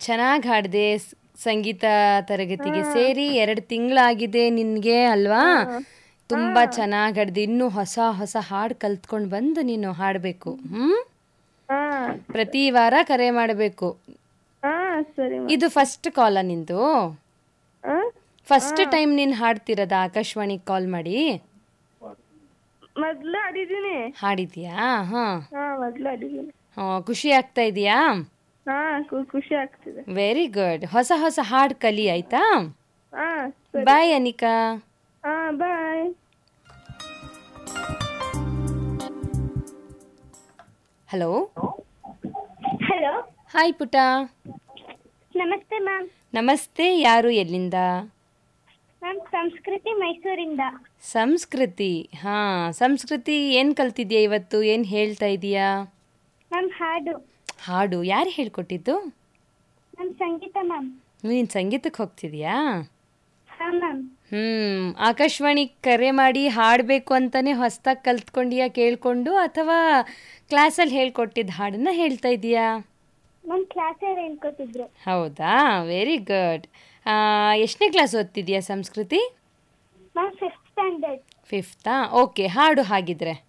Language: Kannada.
ಚೆನ್ನಾಗಿ ಹಾಡಿದೆ ಸಂಗೀತ ತರಗತಿಗೆ ಸೇರಿ ಎರಡು ತಿಂಗಳಾಗಿದೆ ನಿನಗೆ ಅಲ್ವಾ ತುಂಬ ಚೆನ್ನಾಗಿ ಹಾಡಿದೆ ಇನ್ನೂ ಹೊಸ ಹೊಸ ಹಾಡು ಕಲ್ತ್ಕೊಂಡು ಬಂದು ನೀನು ಹಾಡಬೇಕು ಹ್ಞೂ ಹಾ ಪ್ರತಿ ವಾರ ಕರೆ ಮಾಡಬೇಕು ಹಾ ಸರಿ ಮ್ಯಾಮ್ ಇದು ಫಸ್ಟ್ ಕಾಲ ನಿಂದು ಹಾ ಫಸ್ಟ್ ಟೈಮ್ ನೀನು ಹಾಡ್ತಿರೋದ ಆಕಾಶವಾಣಿಗೆ ಕಾಲ್ ಮಾಡಿ ಮೊದ್ಲು ಆಡಿದೀನಿ ಹಾಡಿದ್ಯಾ ಹಾಂ ಹಾ ಮೊದ್ಲು ಆಡಿದೀನಿ ಖುಷಿ ಆಗ್ತಾ ಇದೆಯಾ ಹಾ ಖು- ಖುಷಿ ಆಗ್ತಿದೆ ವೆರಿ ಗುಡ್ ಹೊಸ ಹೊಸ ಹಾಡು ಕಲಿ ಆಯ್ತಾ ಹಾ ಸರಿ ಬಾಯ್ ಅನಿಕಾ ಹಾ ಬಾಯ್ ಹಲೋ ಹಲೋ ಹಾಯ್ ಪುಟ ನಮಸ್ತೆ ಮ್ಯಾಮ್ ನಮಸ್ತೆ ಯಾರು ಎಲ್ಲಿಂದ ಮ್ಯಾಮ್ ಸಂಸ್ಕೃತಿ ಮೈಸೂರಿಂದ ಸಂಸ್ಕೃತಿ ಹಾ ಸಂಸ್ಕೃತಿ ಏನು ಕಲ್ತಿದ್ಯಾ ಇವತ್ತು ಏನು ಹೇಳ್ತಾ ಇದೀಯಾ ಮ್ಯಾಮ್ ಹಾಡು ಹಾಡು ಯಾರು ಹೇಳ್ಕೊಟ್ಟಿದ್ದು ಮ್ಯಾಮ್ ಸಂಗೀತ ಮ್ಯಾಮ್ ನೀನು ಸಂಗೀತಕ್ಕೆ ಹೋಗ್ತಿದ್ಯಾ ಹಾ ಮ್ಯಾಮ್ ಹ್ಮ್ ಆಕಾಶವಾಣಿ ಕರೆ ಮಾಡಿ ಹಾಡಬೇಕು ಅಂತಾನೆ ಹೊಸ್ದಾಗಿ ಕಲ್ತ್ಕೊಂಡಿಯಾ ಕೇಳ್ಕೊಂಡು ಅಥವಾ ಕ್ಲಾಸಲ್ಲಿ ಹೇಳ್ಕೊಟ್ಟಿದ್ದ ಹಾಡನ್ನ ಹೇಳ್ತಾ ಇದೀಯಾ ಮ್ಯಾಮ್ ಕ್ಲಾಸಲ್ಲಿ ಹೇಳ್ಕೊತಿದ್ರು ಹೌದಾ ವೆರಿ ಗುಡ್ ಎಷ್ಟನೇ ಕ್ಲಾಸ್ ಓದ್ತಿದ್ಯಾ ಸಂಸ್ಕೃತಿ ಮ್ಯಾಮ್ ಫಿಫ್ತ್ ಸ್ಟ್ಯಾಂಡರ್ಡ್ ಫಿಫ್ತಾ ಓಕೆ ಹಾಡು ಹಾಗಿದ್ರೆ